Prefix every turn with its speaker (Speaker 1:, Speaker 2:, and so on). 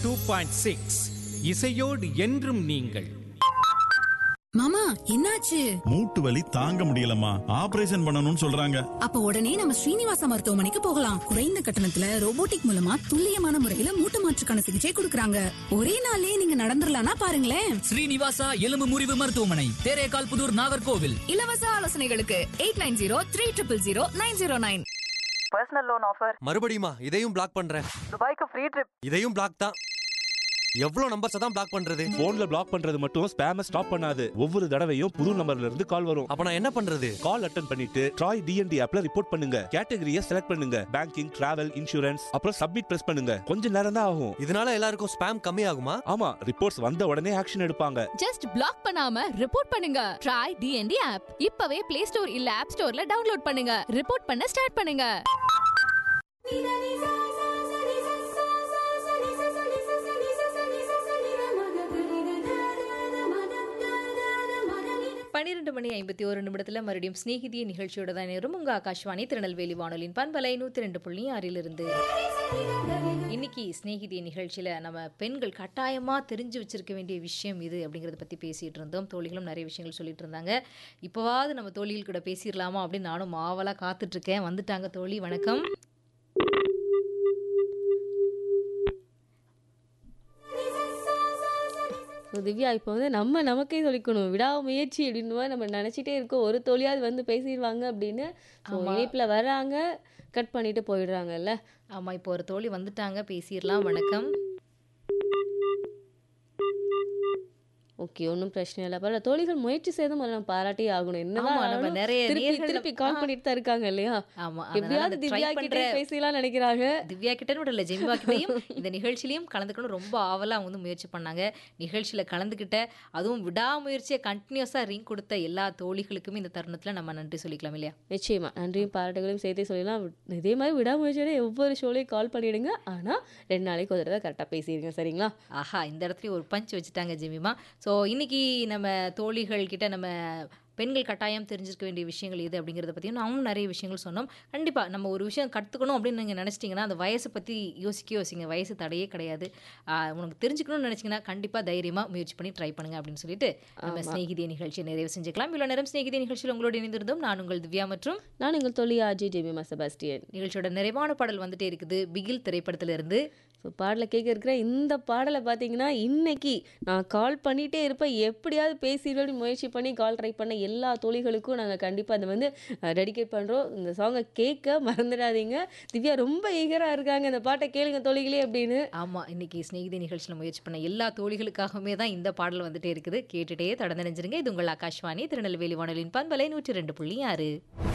Speaker 1: Two point six இசையோடு என்றும் நீங்கள்
Speaker 2: மாமா என்னாச்சு
Speaker 3: மூட்டு வலி தாங்க முடியலம்மா ஆபரேஷன் பண்ணணும்னு சொல்றாங்க
Speaker 2: அப்ப உடனே நம்ம ஸ்ரீனிவாசா மருத்துவமனைக்கு போகலாம் குறைந்த கட்டணத்துல ரோபோட்டிக் மூலமா துல்லியமான முறையில மூட்டு மாற்றுக்கான சிகிச்சை கொடுக்கறாங்க ஒரே நாள்லயே நீங்க நடந்துடலாம்னா பாருங்களேன்
Speaker 4: ஸ்ரீனிவாசா எலும்பு முறிவு மருத்துவமனை தேரேகால் புதூர் நாகர்கோவில்
Speaker 2: இலவச ஆலோசனைகளுக்கு eight nine zero three triple zero nine zero nine
Speaker 5: personal loan offer
Speaker 6: மறுபடியுமா இதையும் பிளாக் பண்றேன்
Speaker 5: துபாய்க்கு ஃப்ரீ ட்ரிப்
Speaker 6: இதையும் பிளாக் தான் எவ்வளவு நம்பர்ஸ் தான் பிளாக் பண்றது
Speaker 7: போன்ல பிளாக் பண்றது மட்டும் ஸ்பேம ஸ்டாப் பண்ணாது ஒவ்வொரு தடவையும் புது நம்பர்ல இருந்து கால் வரும்
Speaker 6: அப்ப நான் என்ன பண்றது
Speaker 7: கால் அட்டன் பண்ணிட்டு ட்ராய் டிஎன்டி ஆப்ல ரிப்போர்ட் பண்ணுங்க கேட்டகரியை செலக்ட் பண்ணுங்க பேங்கிங் டிராவல் இன்சூரன்ஸ் அப்புறம் சப்மிட் பிரஸ் பண்ணுங்க கொஞ்ச நேரம் தான் ஆகும்
Speaker 6: இதனால எல்லாருக்கும் ஸ்பேம் கம்மி ஆகுமா
Speaker 7: ஆமா ரிப்போர்ட்ஸ் வந்த உடனே ஆக்ஷன் எடுப்பாங்க
Speaker 8: ஜஸ்ட் பிளாக் பண்ணாம ரிப்போர்ட் பண்ணுங்க ட்ரை டிஎன்டி ஆப் இப்பவே பிளே ஸ்டோர் இல்ல ஆப் ஸ்டோர்ல டவுன்லோட் பண்ணுங்க ரிப்போர்ட் பண்ண ஸ்டார்ட் பண்ணுங்க
Speaker 9: பன்னிரெண்டு மணி ஐம்பத்தி ஒரு நிமிடத்தில் மறுபடியும் ஸ்நேகிதிய நிகழ்ச்சியோட தான் நேரும் உங்கள் ஆகாஷ்வாணி திருநெல்வேலி வானொலியின் பண்பலை நூற்றி ரெண்டு புள்ளி ஆறிலிருந்து இன்னைக்கு ஸ்நேகிதிய நிகழ்ச்சியில் நம்ம பெண்கள் கட்டாயமாக தெரிஞ்சு வச்சிருக்க வேண்டிய விஷயம் இது அப்படிங்கிறத பற்றி பேசிகிட்டு இருந்தோம் தோழிகளும் நிறைய விஷயங்கள் சொல்லிட்டு இருந்தாங்க இப்போவாவது நம்ம தோழிகள் கூட பேசிடலாமா அப்படின்னு நானும் ஆவலாக காத்துட்ருக்கேன் வந்துட்டாங்க தோழி வணக்கம்
Speaker 10: ஸோ திவ்யா இப்போ வந்து நம்ம நமக்கே சொல்லிக்கணும் விடாமுயற்சி அப்படின்னு மாதிரி நம்ம நினச்சிட்டே இருக்கோம் ஒரு தொழியாவது வந்து பேசிடுவாங்க அப்படின்னு ஸோ
Speaker 9: ஆமா.
Speaker 10: இணைப்பில் வராங்க கட் பண்ணிட்டு போயிடுறாங்கல்ல
Speaker 9: ஆமாம் இப்போ ஒரு தோழி வந்துட்டாங்க பேசிடலாம் வணக்கம்
Speaker 10: ஓகே ஒன்றும் பிரச்சனை இல்லை பரவாயில்ல தோழிகள் முயற்சி செய்து முதல்ல நம்ம பாராட்டி ஆகணும்
Speaker 9: ஆமா, நம்ம
Speaker 10: என்னதான்
Speaker 9: நிறைய
Speaker 10: திருப்பி
Speaker 9: நேயர்களை-
Speaker 10: திருப்பி கால்
Speaker 9: ஆ.
Speaker 10: பண்ணிட்டு தான் இருக்காங்க இல்லையா
Speaker 9: ஆமாம்
Speaker 10: எப்படியாவது திவ்யா கிட்டே பேசலாம் நினைக்கிறாங்க
Speaker 9: திவ்யா கிட்டன்னு விடல ஜெமிவா கிட்டேயும் இந்த நிகழ்ச்சியிலையும் கலந்துக்கணும் ரொம்ப ஆவலாக அவங்க வந்து முயற்சி பண்ணாங்க நிகழ்ச்சியில் கலந்துக்கிட்ட அதுவும் விடாமுயற்சியை கண்டினியூஸாக ரிங் கொடுத்த எல்லா தோழிகளுக்குமே இந்த தருணத்தில் நம்ம நன்றி சொல்லிக்கலாம் இல்லையா
Speaker 10: நிச்சயமா நன்றியும் பாராட்டுகளையும் சேர்த்தே சொல்லலாம் இதே மாதிரி விடாமுயற்சியோட ஒவ்வொரு ஷோலையும் கால் பண்ணிடுங்க ஆனால் ரெண்டு நாளைக்கு ஒரு தடவை கரெக்டாக பேசிடுங்க சரிங்களா
Speaker 9: ஆஹா இந்த இடத்துலயும் ஒரு பஞ்ச் வச்சுட்டாங்க ஜெமிமா ஸோ இன்னைக்கு நம்ம தோழிகள் கிட்ட நம்ம பெண்கள் கட்டாயம் தெரிஞ்சிருக்க வேண்டிய விஷயங்கள் எது அப்படிங்கிறத பற்றியும் நாமும் நிறைய விஷயங்கள் சொன்னோம் கண்டிப்பாக நம்ம ஒரு விஷயம் கற்றுக்கணும் அப்படின்னு நீங்கள் நினச்சிட்டிங்கன்னா அந்த வயசை பற்றி யோசிக்க யோசிங்க வயசு தடையே கிடையாது ஆஹ் உனக்கு தெரிஞ்சுக்கணும்னு நினச்சிங்கன்னா கண்டிப்பாக தைரியமாக முயற்சி பண்ணி ட்ரை பண்ணுங்க அப்படின்னு சொல்லிட்டு நம்ம
Speaker 10: ஆமா.
Speaker 9: ஸ்நேகிதிய நிகழ்ச்சியை நிறைவு செஞ்சுக்கலாம் இவ்வளோ நேரம் ஸ்நேகிதிய நிகழ்ச்சியில் உங்களோடு இணைந்திருந்தோம் நான் உங்கள் திவ்யா மற்றும்
Speaker 10: நான் உங்கள் தொழில் ஆஜி ஜெமிமா செபாஸ்டியன்
Speaker 9: நிகழ்ச்சியோட நிறைவான பாடல் வந்துட்டே இருக்குது பிகில் திரைப்படத்திலிருந்து
Speaker 10: ஸோ பாடலை கேட்க இருக்கிற இந்த பாடலை பார்த்தீங்கன்னா இன்னைக்கு நான் கால் பண்ணிகிட்டே இருப்பேன் எப்படியாவது பேசிடுவேன் முயற்சி பண்ணி கால் ட்ரை பண்ண எல்லா தோழிகளுக்கும் நாங்கள் கண்டிப்பாக அதை வந்து டெடிகேட் பண்ணுறோம் இந்த சாங்கை கேட்க மறந்துடாதீங்க திவ்யா ரொம்ப ஈகராக இருக்காங்க இந்த பாட்டை கேளுங்க தோழிகளே அப்படின்னு
Speaker 9: ஆமாம் இன்னைக்கு ஸ்நேகிதி நிகழ்ச்சியில் முயற்சி பண்ண எல்லா தோழிகளுக்காகவுமே தான் இந்த பாடல் வந்துட்டே இருக்குது கேட்டுட்டே தொடர்ந்து நினைஞ்சிருங்க இது உங்கள் ஆகாஷ்வாணி திருநெல்வேலி வானொலியின் பண்பலை நூற்றி ரெண்டு புள்ளி ஆறு